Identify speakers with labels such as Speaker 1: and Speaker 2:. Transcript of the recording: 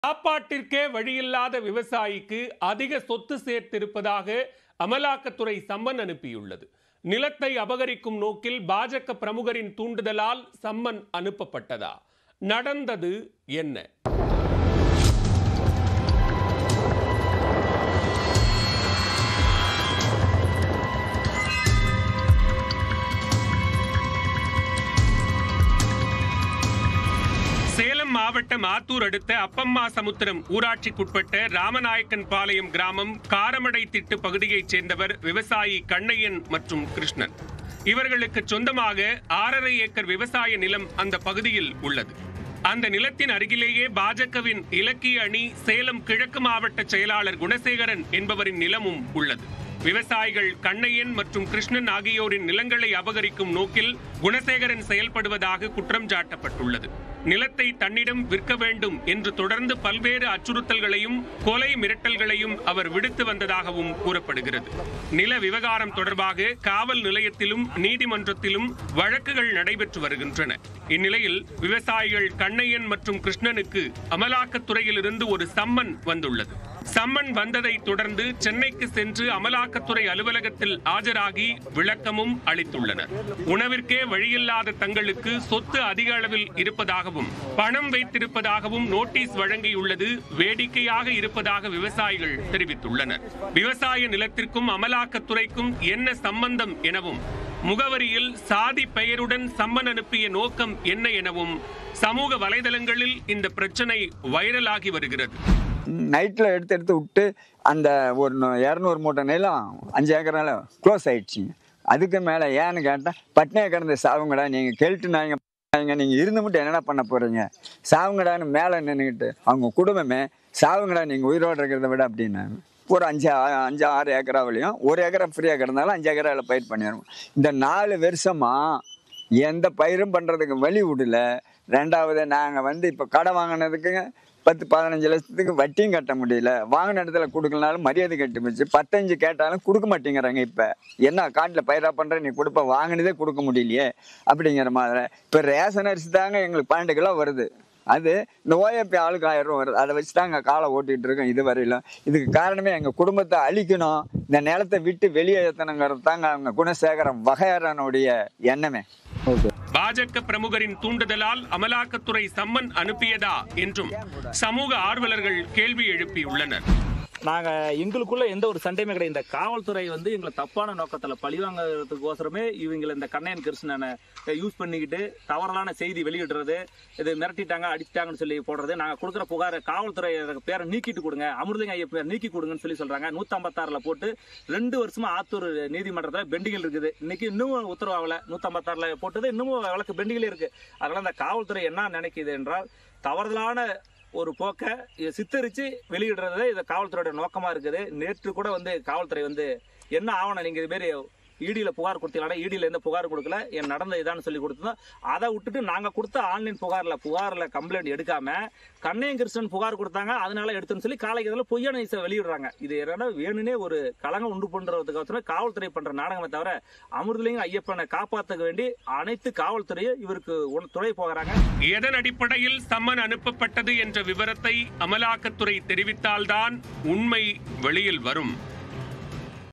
Speaker 1: சாப்பாட்டிற்கே வழியில்லாத விவசாயிக்கு அதிக சொத்து சேர்த்திருப்பதாக அமலாக்கத்துறை சம்மன் அனுப்பியுள்ளது நிலத்தை அபகரிக்கும் நோக்கில் பாஜக பிரமுகரின் தூண்டுதலால் சம்மன் அனுப்பப்பட்டதா நடந்தது என்ன சேலம் மாவட்டம் ஆத்தூர் அடுத்த அப்பம்மா சமுத்திரம் ஊராட்சிக்குட்பட்ட ராமநாயக்கன் பாளையம் கிராமம் காரமடை திட்டு பகுதியைச் சேர்ந்தவர் விவசாயி கண்ணையன் மற்றும் கிருஷ்ணன் இவர்களுக்கு சொந்தமாக ஆறரை ஏக்கர் விவசாய நிலம் அந்த பகுதியில் உள்ளது அந்த நிலத்தின் அருகிலேயே பாஜகவின் இலக்கிய அணி சேலம் கிழக்கு மாவட்ட செயலாளர் குணசேகரன் என்பவரின் நிலமும் உள்ளது விவசாயிகள் கண்ணையன் மற்றும் கிருஷ்ணன் ஆகியோரின் நிலங்களை அபகரிக்கும் நோக்கில் குணசேகரன் செயல்படுவதாக குற்றம் சாட்டப்பட்டுள்ளது நிலத்தை தன்னிடம் விற்க வேண்டும் என்று தொடர்ந்து பல்வேறு அச்சுறுத்தல்களையும் கொலை மிரட்டல்களையும் அவர் விடுத்து வந்ததாகவும் கூறப்படுகிறது நில விவகாரம் தொடர்பாக காவல் நிலையத்திலும் நீதிமன்றத்திலும் வழக்குகள் நடைபெற்று வருகின்றன இந்நிலையில் விவசாயிகள் கண்ணையன் மற்றும் கிருஷ்ணனுக்கு அமலாக்கத்துறையில் இருந்து ஒரு சம்மன் வந்துள்ளது சம்மன் வந்ததை தொடர்ந்து சென்னைக்கு சென்று அமலாக்கத்துறை அலுவலகத்தில் ஆஜராகி விளக்கமும் அளித்துள்ளனர் உணவிற்கே வழியில்லாத தங்களுக்கு சொத்து அதிக அளவில் இருப்பதாகவும் பணம் வைத்திருப்பதாகவும் நோட்டீஸ் வழங்கியுள்ளது வேடிக்கையாக இருப்பதாக விவசாயிகள் தெரிவித்துள்ளனர் விவசாய நிலத்திற்கும் அமலாக்கத்துறைக்கும் என்ன சம்பந்தம் எனவும் முகவரியில் சாதி பெயருடன் சம்மன் அனுப்பிய நோக்கம் என்ன எனவும் சமூக வலைதளங்களில் இந்த பிரச்சனை வைரலாகி வருகிறது
Speaker 2: நைட்டில் எடுத்து எடுத்து விட்டு அந்த ஒரு நூ- இரநூறு மூட்டை நிலம் அஞ்சு ஏக்கரால க்ளோஸ் ஆயிடுச்சுங்க அதுக்கு மேலே ஏன்னு கேட்டால் பட்னியை கிடந்த சாவுங்கடா நீங்கள் கெல்ட்டுனாங்க நீங்கள் இருந்து மட்டும் என்னடா பண்ண போகிறீங்க சாவுங்கடான்னு மேலே நின்றுக்கிட்டு அவங்க குடும்பமே சாவுங்கடா நீங்கள் உயிரோடு இருக்கிறத விட அப்படின்னாங்க ஒரு அஞ்சு ஆ- அஞ்சு ஆறு ஏக்கராவிலையும் ஒரு ஏக்கரா ஃப்ரீயாக கிடந்தாலும் அஞ்சு ஏக்கராவில் பயிர் பண்ணிடுவோம் இந்த நாலு வருஷமாக எந்த பயிரும் பண்ணுறதுக்கு வழி விடல ரெண்டாவது நாங்கள் வந்து இப்போ கடை வாங்கினதுக்குங்க பத்து பதினஞ்சு லட்சத்துக்கு வட்டியும் கட்ட முடியல வாங்கின இடத்துல கொடுக்கலனாலும் மரியாதை கட்டி போச்சு பத்தஞ்சு கேட்டாலும் கொடுக்க மாட்டேங்கிறாங்க இப்போ என்ன காட்டில் பயிரா பண்ணுற நீ கொடுப்ப வாங்கினதே கொடுக்க முடியலையே அப்படிங்கிற மாதிரி இப்போ ரேஷன் அரிசி தாங்க எங்களுக்கு பன்னெண்டு கிலோ வருது அது இந்த ஓஏபி ஆளுக்கு ஆயிரம் ரூபா வருது அதை வச்சு தாங்க காலை ஓட்டிகிட்டு இருக்கோம் இது வரையிலும் இதுக்கு காரணமே எங்கள் குடும்பத்தை அழிக்கணும் இந்த நிலத்தை விட்டு வெளியே ஏற்றணுங்கிறது தாங்க அவங்க குணசேகரம் வகையறனுடைய எண்ணமே ஓகே
Speaker 1: பாஜக பிரமுகரின் தூண்டுதலால் அமலாக்கத்துறை சம்மன் அனுப்பியதா என்றும் சமூக ஆர்வலர்கள் கேள்வி எழுப்பியுள்ளனர்
Speaker 3: நாங்க எங்களுக்குள்ள எந்த ஒரு சண்டையுமே கிடையாது இந்த காவல்துறை வந்து எங்களை தப்பான நோக்கத்துல பழிவாங்கிறதுக்கோசரமே இவங்களை இந்த கண்ணையன் கிருஷ்ணனை யூஸ் பண்ணிக்கிட்டு தவறான செய்தி வெளியிடுறது இது மிரட்டிட்டாங்க அடிச்சிட்டாங்கன்னு சொல்லி போடுறது நாங்க கொடுக்குற புகார் காவல்துறை பேரை நீக்கிட்டு கொடுங்க அமிர்தங்க ஐயா பேர் நீக்கி கொடுங்கன்னு சொல்லி சொல்றாங்க நூத்தம்பத்தாறுல போட்டு ரெண்டு வருஷமா ஆத்தூர் நீதிமன்றத்தில் பெண்டிங்கில் இருக்குது இன்னைக்கு இன்னும் உத்தரவாகல நூத்தம்பத்தாறுல போட்டது இன்னமும் வழக்கு பெண்டிங்கிலே இருக்கு அதனால இந்த காவல்துறை என்ன நினைக்குது என்றால் தவறுதலான ஒரு போக்கை இதை சித்தரிச்சு வெளியிடுறது இது காவல்துறையோட நோக்கமா இருக்குது நேற்று கூட வந்து காவல்துறை வந்து என்ன ஆவணம் நீங்க இது மாரி இடியில புகார் கொடுத்தீங்களா இடியில எந்த புகார் கொடுக்கல என் நடந்த இதான்னு சொல்லி கொடுத்தோம் அதை விட்டுட்டு நாங்க கொடுத்த ஆன்லைன் புகார்ல புகார்ல கம்ப்ளைண்ட் எடுக்காம கண்ணையன் கிருஷ்ணன் புகார் கொடுத்தாங்க அதனால எடுத்துன்னு சொல்லி காலைக்கு இதில் பொய்யான நியூஸை வெளியிடுறாங்க இது என்னன்னா வேணுனே ஒரு களங்கம் உண்டு பண்றதுக்கு காவல்துறை பண்ற நாடகமே தவிர அமிர்தலிங்க ஐயப்பனை காப்பாற்ற வேண்டி அனைத்து காவல்துறையும் இவருக்கு உண- துணை போகிறாங்க
Speaker 1: எதன் அடிப்படையில் சம்மன் அனுப்பப்பட்டது என்ற விவரத்தை அமலாக்கத்துறை தெரிவித்தால்தான் உண்மை வெளியில் வரும்